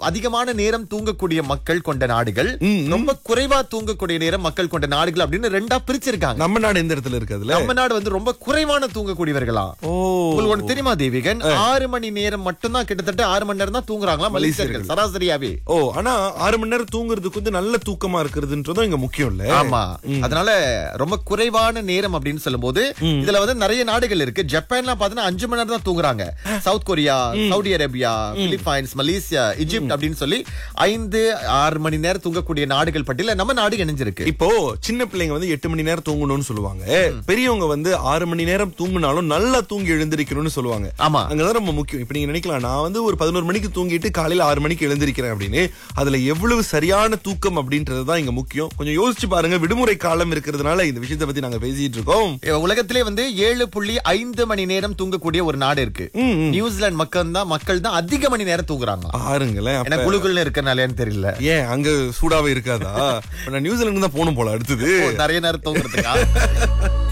அதிகமான நேரம் தூங்கக்கூடிய மக்கள் கொண்ட நாடுகள் ரொம்ப குறைவா தூங்கக்கூடிய நேரம் மக்கள் கொண்ட நாடுகள் அப்படின்னு ரெண்டா பிரிச்சிருக்காங்க நம்ம நாடு எந்த இடத்துல இருக்கு அதுல நம்ம நாடு வந்து ரொம்ப குறைவான தூங்கக்கூடியவர்களா ஓ உங்களுக்கு ஒண்ணு தெரியுமா தேவிகன் ஆறு மணி நேரம் மட்டும்தான் கிட்டத்தட்ட ஆறு மணி நேரம் தான் தூங்குறாங்களா மலேசியர்கள் சராசரியாவே ஓ ஆனா ஆறு மணி நேரம் தூங்குறதுக்கு வந்து நல்ல தூக்கமா இருக்கிறதுன்றதும் இங்க முக்கியம் இல்ல ஆமா அதனால ரொம்ப குறைவான நேரம் அப்படின்னு சொல்லும்போது இதுல வந்து நிறைய நாடுகள் இருக்கு ஜப்பான்லாம் பாத்தீங்கன்னா அஞ்சு மணி நேரம் தான் தூங்குறாங்க South Korea Saudi Arabia Philippines Malaysia Egypt அப்படின்னு சொல்லி ஐந்து ஆறு மணி நேரம் தூங்கக்கூடிய நாடுகள் பட்டியல நம்ம நாடு இணைஞ்சிருக்கு இப்போ சின்ன பிள்ளைங்க வந்து எட்டு மணி நேரம் தூங்கணும்னு சொல்லுவாங்க பெரியவங்க வந்து ஆறு மணி நேரம் தூங்குனாலும் நல்லா தூங்கி எழுந்திருக்கணும்னு சொல்லுவாங்க ஆமா அங்கதான் ரொம்ப முக்கியம் இப்ப நீங்க நினைக்கலாம் நான் வந்து ஒரு பதினோரு மணிக்கு தூங்கிட்டு காலையில ஆறு மணிக்கு எழுந்திருக்கிறேன் அப்படின்னு அதுல எவ்வளவு சரியான தூக்கம் அப்படின்றது தான் இங்க முக்கியம் கொஞ்சம் யோசிச்சு பாருங்க விடுமுறை காலம் இருக்கிறதுனால இந்த விஷயத்தை பத்தி நாங்க பேசிட்டு இருக்கோம் உலகத்திலே வந்து ஏழு புள்ளி ஐந்து மணி நேரம் தூங்கக்கூடிய ஒரு நாடு இருக்கு நியூசிலாந்து மக்கள் தான் மக்கள் தான் அதிக மணி நேரம் தூங்குறாங்க பாருங்களேன் அப்ப- ஏன்னா குழுக்குள்ள இருக்கனாலேன்னு தெரியல ஏன் அங்க சூடாவே இருக்காதா இப்ப நான் நியூசிலாந்து தான் போகணும் போல அடுத்தது நிறைய நேரம் தூங்குறதுக்கா